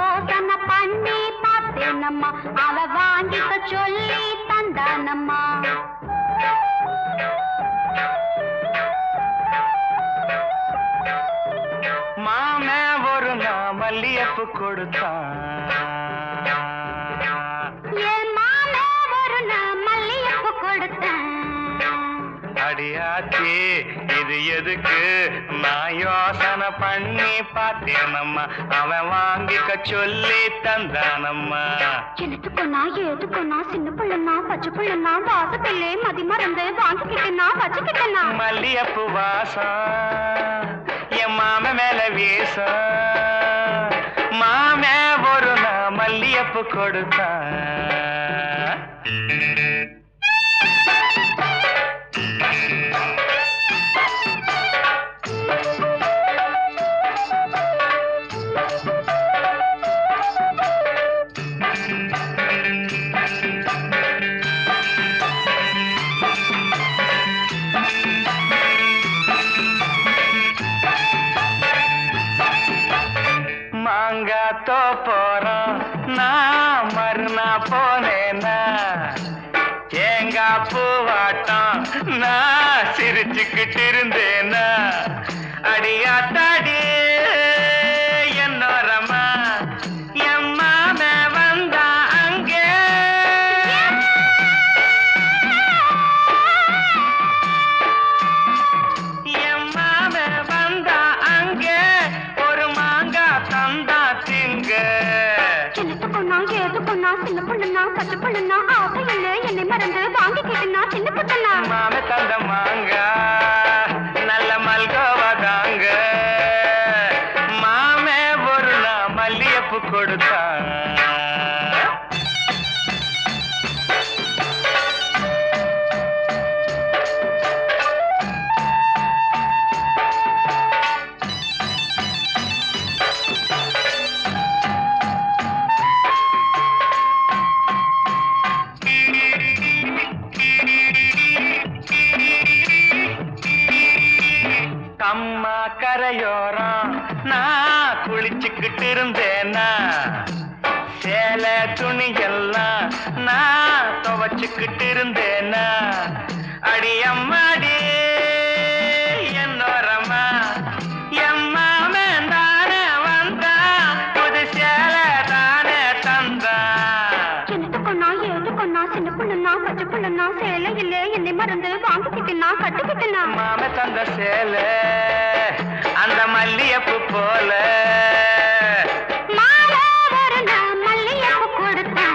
யோசனை பண்ணி பார்த்தேனம்மா அவ வாங்கிக்க சொல்லி தந்தானம்மா மாமே ஒரு நான் மல்லியப்பு கொடுத்தான் என் மாமே ஒரு நான் மல்லிகைப்பூ கொடுத்தேன் அடியாச்சி இது எதுக்கு நான் யோசனை பண்ணி பார்த்தேனம்மா அவன் வாங்கிக்க சொல்லி தந்தானம்மா எனத்துக்குன்னா ஏதுக்குன்னா சின்ன பிள்ளைனா பச்சை பிள்ளைனா வாசப்பிள்ளை மதி மறந்து வாங்கிக்கிட்டேனா வச்சுக்கிட்டேனா மல்லியப்பு வாசம் என் மாம மேல வீசம் மாமே ஒரு நான் மல்லியப்பு கொடுத்தான் மாங்காத்தோ போறோம் நான் மறுநா போனேனா தேங்காய் பூவாட்டம் நான் சிரிச்சுக்கிட்டு இருந்தேனா அடியாத்தாடி என்னோரமா எம்மாம வந்தா அங்கே எம்மாம வந்தா அங்கே ஒரு மாங்காய் தந்தா திங்க எனத்துக்குன்னா ஏதுக்குன்னா சின்ன பிள்ளைனா பச்சை பிள்ளைனா ஆசையில்லை என்னை மறந்து வாங்கிக்கிட்டேனா சின்ன பிள்ளைனா மாம தந்த மாங்கா நல்ல மல்கோவா தாங்க மாமே ஒரு நான் மல்லியப்பு கொடுத்தான் கம்மா கரையோரம் நான் குளிச்சுக்கிட்டு இருந்தேனா சேலை துணி எல்லாம் நான் துவச்சுக்கிட்டு இருந்தேனா அடி அம்மாடி என்னோரமா எம்மாமன் தானே வந்தா புது சேலை தானே தந்தா எனத்துக்குன்னா ஏதுக்குன்னா சின்ன பிள்ளைனா பச்சை பிள்ளைனா சேலையில்லை என்னை மறந்து வாங்கிக்கிட்டேனா கட்டுக்கிட்டேனா மாம தந்த சேலை அந்த மல்லியப்பு போல மாலை ஒரு நான் மல்லிகைப்பூ கொடுத்தேன்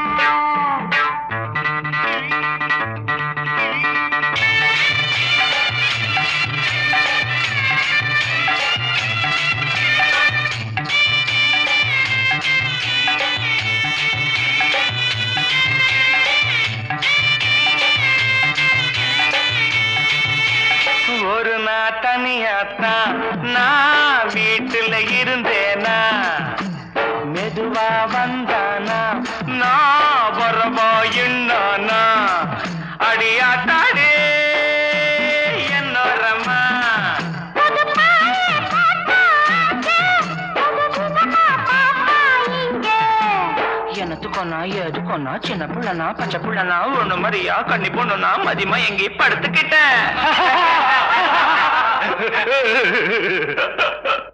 ஒரு நாள் தனியாத்தான் நான் வீட்டுல இருந்தேனா மெதுவா வந்தானா நான் வரவா என்னானா அடியாத்தாடே என்னோரமா புது பாயை பார்த்தாச்சு, புது விதமா பாப்பா இங்கே. எனத்துக்கொன்னா எதுக்கொன்னா சின்ன பிள்ளைனா பச்சை பிள்ளைனா ஒண்ணு மாதிரியா கண்ணி பொண்ணுனா மதியமா எங்கேயும் படுத்துக்கிட்டேன்